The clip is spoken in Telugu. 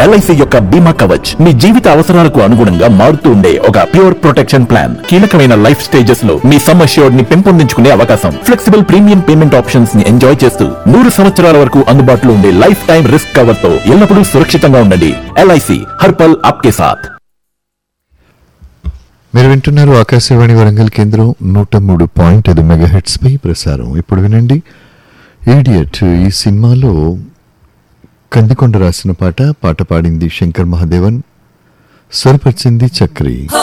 ఎల్ఐసి యొక్క బీమా కవచ్ మీ జీవిత అవసరాలకు అనుగుణంగా మారుతూ ఉండే ఒక ప్యూర్ ప్రొటెక్షన్ ప్లాన్ కీలకమైన లైఫ్ స్టేజెస్ లో మీ సమ్ అష్యూర్డ్ ని పెంపొందించుకునే అవకాశం ఫ్లెక్సిబుల్ ప్రీమియం పేమెంట్ ఆప్షన్స్ ని ఎంజాయ్ చేస్తూ నూరు సంవత్సరాల వరకు అందుబాటులో ఉండే లైఫ్ టైం రిస్క్ కవర్ తో ఎల్లప్పుడూ సురక్షితంగా ఉండండి ఎల్ఐసి హర్పల్ ఆప్కే సాథ్ మీరు వింటున్నారు ఆకాశవాణి వరంగల్ కేంద్రం నూట మూడు పాయింట్ ఐదు మెగాహెట్స్ పై ప్రసారం ఇప్పుడు వినండి ఈడియట్ ఈ సినిమాలో కందికొండ రాసిన పాట పాట పాడింది శంకర్ మహాదేవన్ స్వరపరిచింది చక్రి